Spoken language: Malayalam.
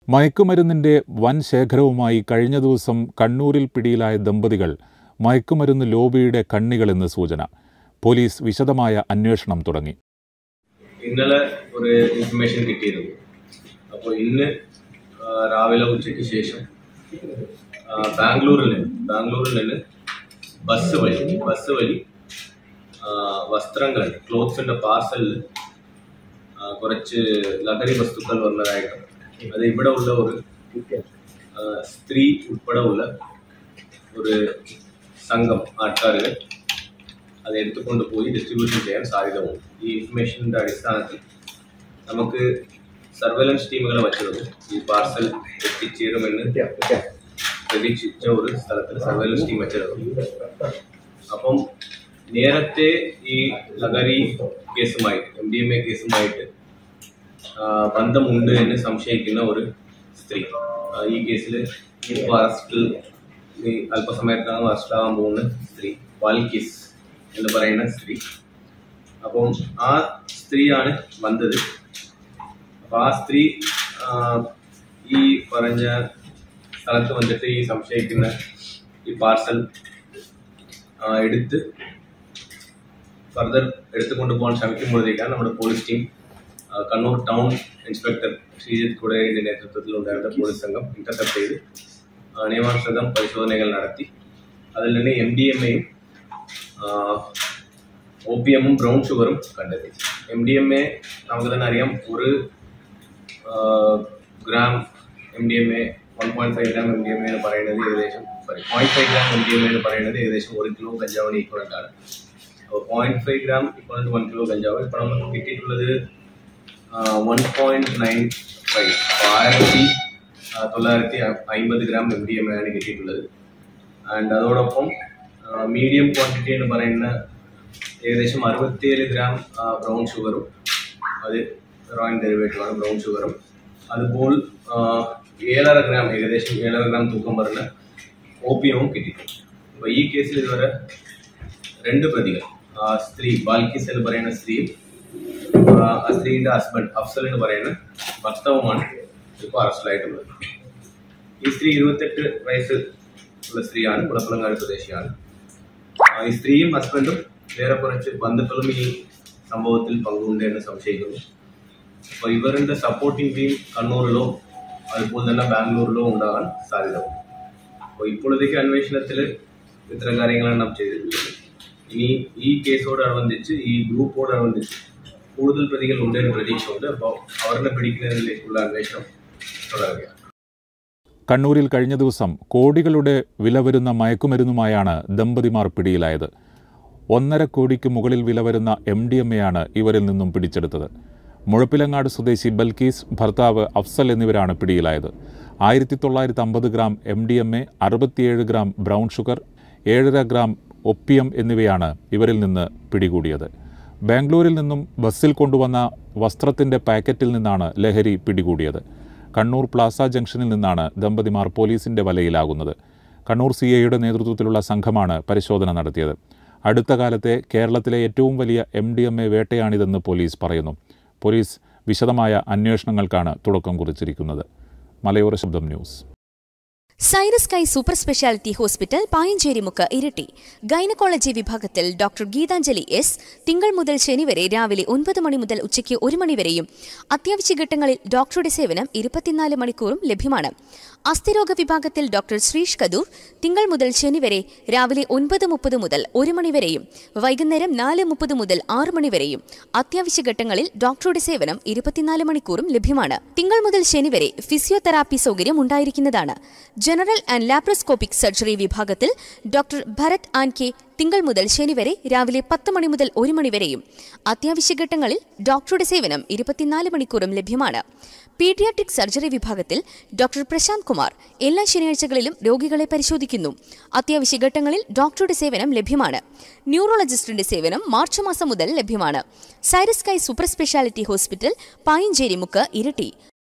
മയക്കുമരുന്നിന്റെ വൻ ശേഖരവുമായി കഴിഞ്ഞ ദിവസം കണ്ണൂരിൽ പിടിയിലായ ദമ്പതികൾ മയക്കുമരുന്ന് ലോബിയുടെ കണ്ണികളെന്ന് സൂചന പോലീസ് വിശദമായ അന്വേഷണം തുടങ്ങി ഇന്നലെ ഒരു ഇൻഫർമേഷൻ കിട്ടിയിരുന്നു അപ്പോൾ ഇന്ന് ആ, രാവിലെ ഉച്ചയ്ക്ക് ശേഷം ആ, ബാംഗ്ലൂരിൽ നിന്ന് ബാംഗ്ലൂരിൽ നിന്ന് ബസ് വഴി ബസ് വഴി ആ, വസ്ത്രങ്ങൾ ക്ലോത്ത്സിൻ്റെ പാർസലിൽ കുറച്ച് ലഹരി വസ്തുക്കൾ വന്നതായിട്ട് അത് ഇവിടെ ഉള്ള ഒരു ആ, സ്ത്രീ ഉൾപ്പെടെ ഉള്ള ഒരു സംഘം ആൾക്കാരുകൾ അത് എടുത്തുകൊണ്ട് പോയി ഡിസ്ട്രിബ്യൂഷൻ ചെയ്യാൻ സാധ്യതയുണ്ട് ഈ ഇൻഫർമേഷൻ്റെ അടിസ്ഥാനത്തിൽ നമുക്ക് സർവൈലൻസ് ടീമുകളെ വച്ചിരുന്നു ഈ പാർസൽ എത്തിച്ചേരുമെന്ന് പ്രതീക്ഷിച്ച ഒരു സ്ഥലത്തിൽ സർവൈലൻസ് ടീം വെച്ചിരുന്നു അപ്പം നേരത്തെ ഈ ലഹരി കേസുമായിട്ട് എം ഡി എം എ കേസുമായിട്ട് ആ, ബന്ധമുണ്ട് എന്ന് സംശയിക്കുന്ന ഒരു സ്ത്രീ ആ, ഈ കേസിൽ ഇപ്പോൾ അറസ്റ്റിൽ ഈ അല്പസമയത്തിനകം അറസ്റ്റിലാകാൻ പോകുന്ന സ്ത്രീ വാൽക്കിസ് എന്ന് പറയുന്ന സ്ത്രീ അപ്പം ആ സ്ത്രീയാണ് വന്നത് അപ്പം ആ സ്ത്രീ ആ, ഈ പറഞ്ഞ സ്ഥലത്ത് വന്നിട്ട് ഈ സംശയിക്കുന്ന ഈ പാർസൽ എടുത്ത് ഫർദർ എടുത്തു കൊണ്ടുപോകാൻ ശ്രമിക്കുമ്പോഴത്തേക്കാണ് നമ്മുടെ പോലീസ് ടീം ആ, കണ്ണൂർ ടൗൺ ഇൻസ്പെക്ടർ ശ്രീജിത്ത് കുടയുടെ നേതൃത്വത്തിൽ ഉണ്ടായിരുന്ന പോലീസ് സംഘം ഇന്റർസെപ്റ്റ് ചെയ്ത് ആ, നിയമാനുസൃതം പരിശോധനകൾ നടത്തി അതിൽ നിന്ന് എം ഡി എം എയും ഒ പി എമ്മും ബ്രൗൺ ഷുഗറും കണ്ടെത്തി എം ഡി എം എ നമുക്ക് തന്നെ അറിയാം ഒരു ആ, gram M D M A one point five gram M D M A എന്ന് പറയുന്നത് ഏകദേശം sorry point five gram M D M A എന്ന് പറയുന്നത് ഏകദേശം ഒരു കിലോ കഞ്ചാവിന് ഈക്വലൻ്റ് ആണ് അപ്പോൾ point five gram equivalent one kilo കഞ്ചാവ് ഇപ്പോൾ നമുക്ക് കിട്ടിയിട്ടുള്ളത് വൺ പോയിന്റ് നയൻ ഫൈവ് അപ്പോൾ ആയിരത്തി ആ, തൊള്ളായിരത്തി അമ്പത് gram M D M A ആണ് കിട്ടിയിട്ടുള്ളത് ആൻഡ് അതോടൊപ്പം മീഡിയം ക്വാണ്ടിറ്റി എന്ന് പറയുന്ന ഏകദേശം അറുപത്തിയേഴ് ഗ്രാം ബ്രൗൺ ഷുഗറും അത് റോയിൻ ഡെറിവേറ്റീവ് ആണ് ബ്രൗൺ ഷുഗറും അതുപോലെ ആ, ഏഴര ഗ്രാം ഏകദേശം ഏഴര ഗ്രാം തൂക്കം വരുന്ന ഓപ്പിയവും കിട്ടിയിട്ടുണ്ട് അപ്പോൾ ഈ കേസിൽ ഇതുവരെ രണ്ട് പ്രതികൾ ആ സ്ത്രീ ബാൽക്കിസ് എന്ന് പറയുന്ന സ്ത്രീയും ആ, ആ സ്ത്രീയുടെ ഹസ്ബൻഡ് അഫ്സൽ എന്ന് പറയുന്ന ഭർത്താവുമാണ് ഇപ്പോൾ അറസ്റ്റിലായിട്ടുള്ളത് ഈ സ്ത്രീ ഇരുപത്തെട്ട് വയസ്സ് ഉള്ള സ്ത്രീയാണ് കുളപ്പളങ്ങാട് സ്വദേശിയാണ് ആ, ഈ സ്ത്രീയും ഹസ്ബൻഡും വേറെ കുറച്ച് ബന്ധുക്കളും ഈ സംഭവത്തിൽ പങ്കുണ്ട് എന്ന് സംശയിക്കുന്നു അപ്പോൾ ഇവരുടെ സപ്പോർട്ടിംഗ് ടീം കണ്ണൂരിലോ അതുപോലെ തന്നെ ബാംഗ്ലൂരിലോ ഉണ്ടാകാൻ സാധ്യത അപ്പോൾ ഇപ്പോഴത്തേക്ക് അന്വേഷണത്തിൽ ഇത്തരം കാര്യങ്ങളാണ് നാം ചെയ്തിട്ടുള്ളത് ഇനി ഈ കേസോടനുബന്ധിച്ച് ഈ ഗ്രൂപ്പോടനുബന്ധിച്ച് കൂടുതൽ പ്രതികൾ ഉണ്ടെന്ന് പ്രതീക്ഷയുണ്ട് അപ്പോൾ അവരുടെ പിടിക്കുന്നതിലേക്കുള്ള അന്വേഷണം തുടരുകയാണ് കണ്ണൂരിൽ കഴിഞ്ഞ ദിവസം കോടികളുടെ വില വരുന്ന മയക്കുമരുന്നുമായാണ് ദമ്പതിമാർ പിടിയിലായത് ഒന്നര കോടിക്ക് മുകളിൽ വില വരുന്ന എം ഡി എം എയാണ് ഇവരിൽ നിന്നും പിടിച്ചെടുത്തത് മുഴപ്പിലങ്ങാട് സ്വദേശി ബൽക്കീസ് ഭർത്താവ് അഫ്സൽ എന്നിവരാണ് പിടിയിലായത് ആയിരത്തി തൊള്ളായിരത്തി അമ്പത് gram M D M A അറുപത്തിയേഴ് ഗ്രാം ബ്രൗൺ ഷുഗർ ഏഴര ഗ്രാം ഒപ്പിയം എന്നിവയാണ് ഇവരിൽ നിന്ന് പിടികൂടിയത് ബാംഗ്ലൂരിൽ നിന്നും ബസ്സിൽ കൊണ്ടുവന്ന വസ്ത്രത്തിൻ്റെ പാക്കറ്റിൽ നിന്നാണ് ലഹരി പിടികൂടിയത് കണ്ണൂർ പ്ലാസ ജംഗ്ഷനിൽ നിന്നാണ് ദമ്പതിമാർ പോലീസിന്റെ വലയിലാകുന്നത് കണ്ണൂർ സി ഐയുടെ നേതൃത്വത്തിലുള്ള സംഘമാണ് പരിശോധന നടത്തിയത് അടുത്ത കാലത്തെ കേരളത്തിലെ ഏറ്റവും വലിയ എം ഡി എം എ വേട്ടയാണിതെന്ന് പോലീസ് പറയുന്നു പോലീസ് വിശദമായ അന്വേഷണങ്ങൾക്കാണ് തുടക്കം കുറിച്ചിരിക്കുന്നത് മലയോര ശബ്ദം ന്യൂസ് സൈറസ് കൈ super speciality hospital Payancherimukku Iritty gynaecology വിഭാഗത്തിൽ ഡോക്ടർ ഗീതാഞ്ജലി എസ് തിങ്കൾ മുതൽ ശനി വരെ രാവിലെ ഒൻപത് മണി മുതൽ ഉച്ചയ്ക്ക് ഒരു മണി വരെയും അത്യാവശ്യ ഘട്ടങ്ങളിൽ ഡോക്ടറുടെ സേവനം ഇരുപത്തിനാല് മണിക്കൂറും ലഭ്യമാണ് അസ്ഥിരോഗ വിഭാഗത്തിൽ ഡോക്ടർ ശ്രീഷ് കദൂർ തിങ്കൾ മുതൽ ശനി വരെ രാവിലെ ഒൻപത് മുപ്പത് മുതൽ ഒരു മണി വരെയും വൈകുന്നേരം നാല് മുപ്പത് മുതൽ ആറ് മണി വരെയും അത്യാവശ്യ ഘട്ടങ്ങളിൽ ഡോക്ടറുടെ സേവനം ഇരുപത്തിനാല് മണിക്കൂറും ലഭ്യമാണ് തിങ്കൾ മുതൽ ശനി വരെ ഫിസിയോതെറാപ്പി സൗകര്യം ഉണ്ടായിരിക്കുന്നതാണ് ജനറൽ ആൻഡ് ലാപ്രോസ്കോപ്പിക് സർജറി വിഭാഗത്തിൽ ഡോക്ടർ ഭരത് ആൻ കെ തിങ്കൾ മുതൽ ശനി വരെ രാവിലെ പത്ത് മണി മുതൽ ഒരു മണി വരെയും അത്യാവശ്യ ഘട്ടങ്ങളിൽ ഡോക്ടറുടെ സേവനം ഇരുപത്തിനാല് മണിക്കൂറും ലഭ്യമാണ് പീഡിയാട്രിക് സർജറി വിഭാഗത്തിൽ ഡോക്ടർ പ്രശാന്ത് കുമാർ എല്ലാ ശനിയാഴ്ചകളിലും രോഗികളെ പരിശോധിക്കുന്നു അത്യാവശ്യ ഘട്ടങ്ങളിൽ ഡോക്ടറുടെ സേവനം ലഭ്യമാണ് ന്യൂറോളജിസ്റ്റിന്റെ സേവനം മാർച്ച് മാസം മുതൽ ലഭ്യമാണ് സൈറസ് കൈ സൂപ്പർ സ്പെഷ്യാലിറ്റി ഹോസ്പിറ്റൽ പായഞ്ചേരി മുക്ക് ഇരട്ടി